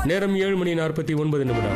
நேரம் ஏழு மணி நாற்பத்தி ஒன்பது நிமிடம்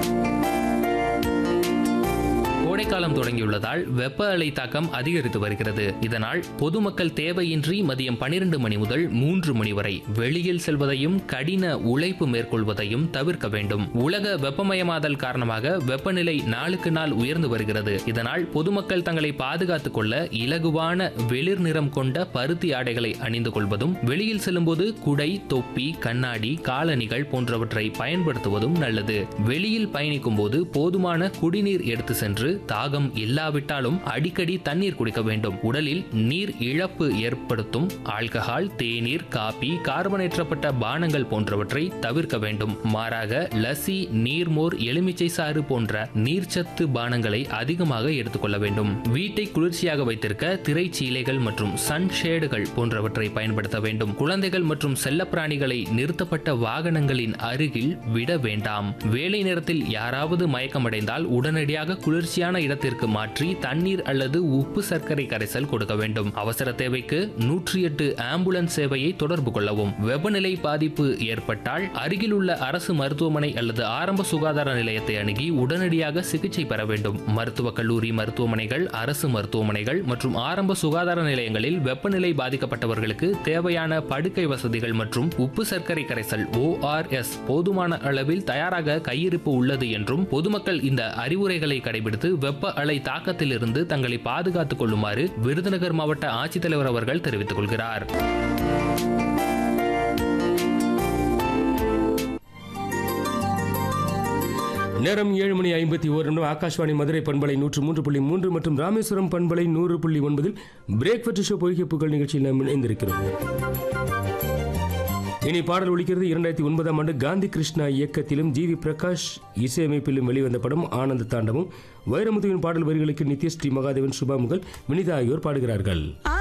கோடைக்காலம் தொடங்கியுள்ளதால் வெப்ப அலை தாக்கம் அதிகரித்து வருகிறது இதனால் பொதுமக்கள் தேவையின்றி மதியம் 12 மணி முதல் மூன்று மணி வரை வெளியில் செல்வதையும் கடின உழைப்பு மேற்கொள்வதையும் தவிர்க்க வேண்டும் உலக வெப்பமயமாதல் காரணமாக வெப்பநிலை நாளுக்கு நாள் உயர்ந்து வருகிறது இதனால் பொதுமக்கள் தங்களை பாதுகாத்துக் கொள்ள இலகுவான வெளிர் நிறம் கொண்ட பருத்தி ஆடைகளை அணிந்து கொள்வதும் வெளியில் செல்லும்போது குடை தொப்பி கண்ணாடி காலணிகள் போன்றவற்றை பயன்படுத்துவதும் நல்லது வெளியில் பயணிக்கும் போது போதுமான குடிநீர் எடுத்து சென்று தாகம் இல்லாவிட்டாலும் அடிக்கடி தண்ணீர் குடிக்க வேண்டும் உடலில் நீர் இழப்பு ஏற்படுத்தும் ஆல்கஹால் தேநீர் காபி கார்பனேற்றப்பட்ட பானங்கள் போன்றவற்றை தவிர்க்க வேண்டும் மாறாக லசி நீர்மோர் எலுமிச்சை சாறு போன்ற நீர்ச்சத்து பானங்களை அதிகமாக எடுத்துக்கொள்ள வேண்டும் வீட்டை குளிர்ச்சியாக வைத்திருக்க திரைச்சீலைகள் மற்றும் சன்ஷேடுகள் போன்றவற்றை பயன்படுத்த வேண்டும் குழந்தைகள் மற்றும் செல்லப்பிராணிகளை நிறுத்தப்பட்ட வாகனங்களின் அருகில் விட வேண்டாம் வேலை நேரத்தில் யாராவது மயக்கமடைந்தால் உடனடியாக குளிர்ச்சியான இடத்திற்கு மாற்றி தண்ணீர் அல்லது உப்பு சர்க்கரை கரைசல் கொடுக்க வேண்டும் அவசர தேவைக்கு நூற்றி எட்டு ஆம்புலன்ஸ் சேவையை தொடர்பு கொள்ளவும் வெப்பநிலை பாதிப்பு ஏற்பட்டால் அருகில் உள்ள அரசு மருத்துவமனை அல்லது ஆரம்ப சுகாதார நிலையத்தை அணுகி உடனடியாக சிகிச்சை பெற வேண்டும் மருத்துவக் கல்லூரி மருத்துவமனைகள் அரசு மருத்துவமனைகள் மற்றும் ஆரம்ப சுகாதார நிலையங்களில் வெப்பநிலை பாதிக்கப்பட்டவர்களுக்கு தேவையான படுக்கை வசதிகள் மற்றும் உப்பு சர்க்கரை கரைசல் ஓஆர்எஸ் போதுமான அளவில் தயாராக கையிருப்பு உள்ளது என்றும் பொதுமக்கள் இந்த அறிவுரைகளை கடைபிடித்து வெப்ப அலை தாக்கத்திலிருந்து தங்களை பாதுகாத்துக் கொள்ளுமாறு விருதுநகர் மாவட்ட ஆட்சித்தலைவர் அவர்கள் தெரிவித்துக் கொள்கிறார் நேரம் ஏழு மணி ஐம்பத்தி ஓரு நிமிடம் ஆகாஷ்வாணி மதுரை பண்பலை நூற்று மூன்று புள்ளி மூன்று மற்றும் ராமேஸ்வரம் பண்பலை நூறு புள்ளி ஒன்பதில் பிரேக்ஃபாஸ்ட் ஷோ பொய்கை புகழ் நிகழ்ச்சியில் நாம் இணைந்திருக்கிறோம் இனி பாடல் ஒலிக்கிறது இரண்டாயிரத்தி ஒன்பதாம் ஆண்டு காந்தி கிருஷ்ணா இயக்கத்திலும் ஜி வி பிரகாஷ் இசையமைப்பிலும் வெளிவந்த படம் ஆனந்த தாண்டவம் வைரமுத்துவின் பாடல் வரிகளுக்கு நித்யஸ்ரீ மகாதேவன் சுபாமுகல் வினிதா ஆகியோர் பாடுகிறார்கள் ஆ